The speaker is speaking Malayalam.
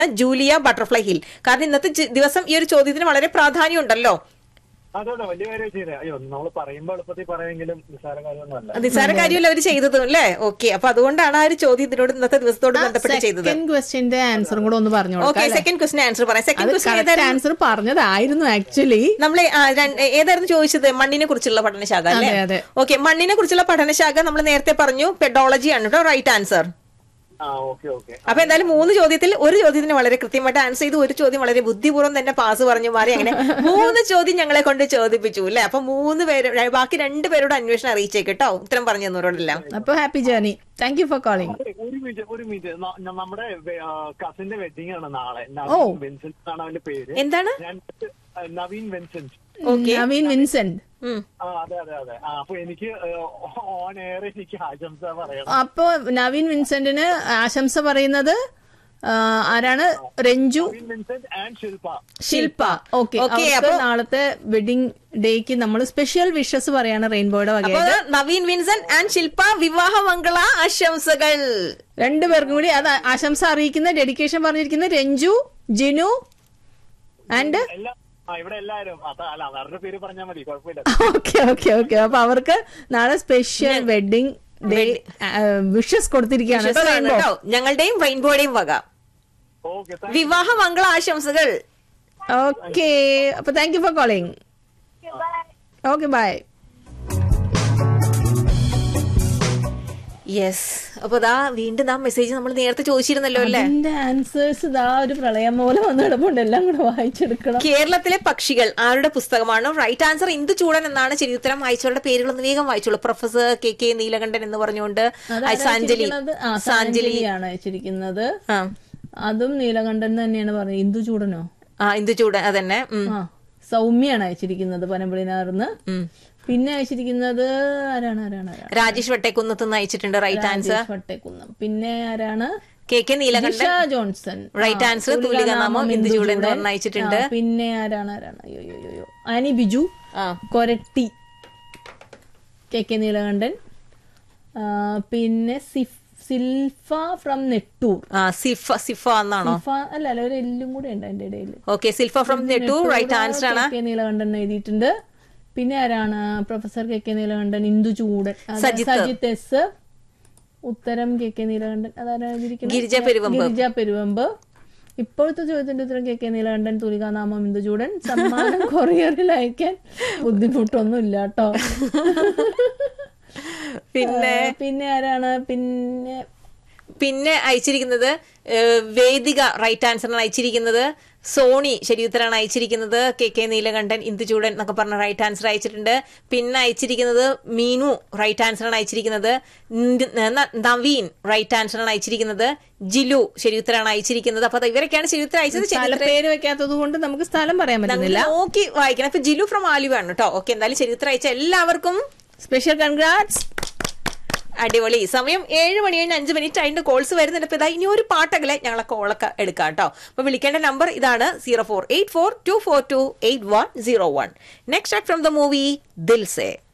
ജൂലിയ ബട്ടർഫ്ലൈ ഹിൽ കാരണം ഇന്നത്തെ ജി- ദിവസം ഈ ഒരു ചോദ്യത്തിന് വളരെ പ്രാധാന്യം ഉണ്ടല്ലോ അതോടെ വലിയ കാര്യം ചെയ്തേ അയ്യോ നമ്മൾ പറയുമ്പോൾ എളുപ്പത്തിൽ പറയുമെങ്കിലും നിസ്സാര കാര്യമൊന്നുമല്ല നിസ്സാര കാര്യമല്ല അവർ ചെയ്തതും അല്ലേ ഓക്കെ അപ്പൊ അതുകൊണ്ടാണ് ആ ഒരു ചോദ്യത്തിനോട് ഇന്നത്തെ ദിവസത്തോട് ബന്ധപ്പെട്ട് ചെയ്തത് സെക്കൻഡ് ക്വസ്റ്റ്യന്റെ ആൻസറും കൂടെ ഒന്ന് പറഞ്ഞു ഓക്കെ സെക്കൻഡ് ക്വസ്റ്റ്യൻ ആൻസർ പറയാം സെക്കൻഡ് ക്വസ്റ്റ്യൻ കറക്റ്റ് ഏതായിരുന്നു ആൻസർ പറഞ്ഞതായിരുന്നു ആക്ച്വലി നമ്മളെ ആ, രണ്ട്- ഏതായിരുന്നു ചോദിച്ചത് മണ്ണിനെ കുറിച്ചുള്ള പഠനശാഖ അല്ലേ അതെ, അതെ. ഓക്കെ മണ്ണിനെ കുറിച്ചുള്ള പഠനശാഖ നമ്മൾ നേരത്തെ പറഞ്ഞു പെഡോളജി ആണ് കേട്ടോ റൈറ്റ് ആൻസർ ആ ഓക്കെ ഓക്കെ അപ്പൊ എന്തായാലും മൂന്ന് ചോദ്യത്തിൽ ഒരു ചോദ്യത്തിന് വളരെ കൃത്യമായിട്ട് ആൻസർ ചെയ്തു ഒരു ചോദ്യം വളരെ ബുദ്ധിപൂർവ്വം തന്നെ പാസ് പറഞ്ഞു മാറി അങ്ങനെ മൂന്ന് ചോദ്യം ഞങ്ങളെ കൊണ്ട് ചോദിപ്പിച്ചു അല്ലെ അപ്പൊ മൂന്ന് പേര് ബാക്കി രണ്ട് പേരോട് അന്വേഷണം അറിയിച്ചേക്ക് കേട്ടോ ഉത്തരം പറഞ്ഞു തന്നവരോടെല്ലാം അപ്പൊ happy journey thank you for calling ഒരു മിനിറ്റ് ഒരു മിനിറ്റ് ന- ന- നമ്മുടെ കസിന്റെ വെഡിങ് ആണ് നാളെ ഓ. നവീൻ വിൻസെന്റ് എന്നാണ് അവന്റെ പേര് എന്താണ് ഞാൻ ആ, Naveen Vincent okay Naveen Vincent ആ അതെ അതെ അതെ ആ അപ്പൊ എനിക്ക് ഓൺ എയർ എനിക്ക് ആശംസ പറയണം അപ്പൊ നവീൻ വിൻസെന്റിന് ആശംസ പറയുന്നത് ആ, ആരാണ് Ranju Naveen Vincent and Shilpa Shilpa okay Okay, അവർക്ക് അപ്പൊ- നാളത്തെ വെഡിങ് ഡേക്ക് നമ്മൾ സ്പെഷ്യൽ വിഷസ് പറയാണ് റെയിൻബോയുടെ അപ്പൊ വകയായിട്ട് നവീൻ വിൻസൻ ആൻഡ് ശില്പ വിവാഹ മംഗള ആശംസകൾ രണ്ടുപേർക്കും കൂടി അത് ആശംസ അറിയിക്കുന്ന ഡെഡിക്കേഷൻ പറഞ്ഞിരിക്കുന്ന രഞ്ജു ജിനു ആൻഡ് എല്ലാ ആ ഇവിടെ എല്ലാരും അപ്പൊ അല്ല അവരുടെ പേര് പറഞ്ഞാൽ മതി കുഴപ്പമില്ല ഓക്കെ ഓക്കെ ഓക്കെ അപ്പൊ അവർക്ക് നാളെ സ്പെഷ്യൽ വെഡിങ് ഡേ വിഷസ് കൊടുത്തിരിക്കുകയാണ് വിശ്വസിക്കുന്നു കേട്ടോ ഞങ്ങളുടെയും റെയിൻബോയുടെയും വക ഓക്കെ വിവാഹ മംഗള ആശംസകൾ ഓക്കെ അപ്പൊ thank you for calling okay bye yes അപ്പൊ ദാ വീണ്ടും ആ മെസ്സേജ് നമ്മൾ നേരത്തെ ചോദിച്ചിരുന്നല്ലോ അല്ലേ അതിന്റെ ആൻസേഴ്സ് ഇതാ ഒരു പ്രളയം പോലെ വന്ന് കിടപ്പുണ്ട് എല്ലാം കൂടെ വായിച്ചെടുക്കണം കേരളത്തിലെ പക്ഷികൾ ആരുടെ പുസ്തകമാണ് റൈറ്റ് ആൻസർ ഇന്ദു ചൂടൻ എന്നാണ് ശരിയുത്തരം വായിച്ചവരുടെ പേരുകളൊന്ന് വേഗം വായിച്ചോളൂ പ്രൊഫസർ കെ കെ നീലകണ്ഠൻ എന്ന് പറഞ്ഞുകൊണ്ട് അതാരാ സാഞ്ജലി അയച്ചിരിക്കുന്നത്? ആ, സാഞ്ജലി സാഞ്ജലിയാണ് അയച്ചിരിക്കുന്നത് ആ അതും നീലകണ്ഠൻ തന്നെയാണ് പറഞ്ഞത് ഇന്ദു ചൂടനോ ആ ഇന്ദു ചൂടൻ അതന്നെ ഉം. ആ സൗമ്യാണ് അയച്ചിരിക്കുന്നത് പനമ്പളിനാർന്ന് ഉം. പിന്നെ അയച്ചിരിക്കുന്നത് ആരാണ് ആരാണ് ആരാണ് രാജേഷ് വട്ടേക്കുന്നത്ത് നിന്ന് അയച്ചിട്ടുണ്ട് റൈറ്റ് ആൻസർ രാജേഷ് വട്ടേക്കുന്നം പിന്നെ ആരാണ് K K Neelakandan Jisha Johnson Right ആ, answer, തൂലികാനാമം തൂലികാനാമം ഇന്ദു ചൂടൻ എന്ന് പറഞ്ഞ് ആ, അയച്ചിട്ടുണ്ട്. പിന്നെ ആരാണ് ആരാണ് അയ്യോ അയ്യോ അയ്യോ, അയ്യോ ആനി ബിജു ആ കൊരട്ടി കെ കെ നീലകണ്ഠൻ ആ, പിന്നെ സിഫ് സിൽഫ ഫ്രം നെട്ടൂർ ആ സിഫ സിഫ എന്നാണോ സിഫ അല്ല അല്ല ഒരു എല്ലും കൂടെ ഉണ്ട് അതിന്റെ ഇടയിൽ okay Silfa from Nettu right answer ആണ് കെ കെ നീലകണ്ഠൻ എഴുതിയിട്ടുണ്ട് പിന്നെ ആരാണ് professor K K Neelakandan Indu Choodan അത് സജിത്ത്. സജിത്ത് എസ് ഉത്തരം കെ കെ നീലകണ്ഠൻ അതാരാ എഴുതിയിരിക്കുന്നത്? ഗിരിജ പെരുവമ്പ്. ഗിരിജ പെരുവമ്പ് ഇപ്പോഴത്തെ ചോദ്യത്തിന്റെ ഉത്തരം കെ കെ നീലകണ്ഠൻ തുലികാനാമം ഇന്ദു ചൂടൻ സമ്മാനം കൊറിയറിൽ അയക്കാൻ ബുദ്ധിമുട്ടൊന്നും ഇല്ല കേട്ടോ പിന്നെ പിന്നെ ആരാണ് പിന്നെ പിന്നെ അയച്ചിരിക്കുന്നത് ഏഹ്, വേദിക റൈറ്റ് ആൻസറാണ് അയച്ചിരിക്കുന്നത് സോണി ശരി ഉത്തരാണ് അയച്ചിരിക്കുന്നത് കെ കെ നീലകണ്ഠൻ ഇന്ദുചൂടൻ എന്നൊക്കെ പറഞ്ഞ റൈറ്റ് ആൻസർ അയച്ചിട്ടുണ്ട് പിന്നെ അയച്ചിരിക്കുന്നത് മീനു റൈറ്റ് ആൻസറാണ് അയച്ചിരിക്കുന്നത് ന- ന- നവീൻ റൈറ്റ് ആൻസറാണ് അയച്ചിരിക്കുന്നത് ജിലു ശരി ഉത്തരാണ് അയച്ചിരിക്കുന്നത് അപ്പൊ ദാ ഇവരൊക്കെയാണ് ശരി ഉത്തരം അയച്ചത് ശരി സ്ഥല പേര് വെക്കാത്തത് കൊണ്ട് നമുക്ക് സ്ഥലം പറയാൻ പറ്റുന്നില്ല ഞങ്ങൾ നോക്കി വായിക്കണം അപ്പൊ ജിലു ഫ്രം ആലുവയാണ് കേട്ടോ ഓക്കെ എന്തായാലും ശരി ഉത്തരം അയച്ച എല്ലാവർക്കും സ്പെഷ്യൽ കൺഗ്രാറ്റ്സ് അടിപൊളി സമയം ഏഴ് മണി കഴിഞ്ഞ് അഞ്ച് മിനിറ്റ് അതിന്റെ കോൾസ് വരുന്നുണ്ട് ഇപ്പൊ ഇതാ ഇനി ഒരു പാട്ടകലെ ഞങ്ങളെ കോളൊക്കെ എടുക്കാം കേട്ടോ അപ്പൊ വിളിക്കേണ്ട നമ്പർ ഇതാണ് zero four eight four two four two eight one zero one next from the movie ദിൽസേ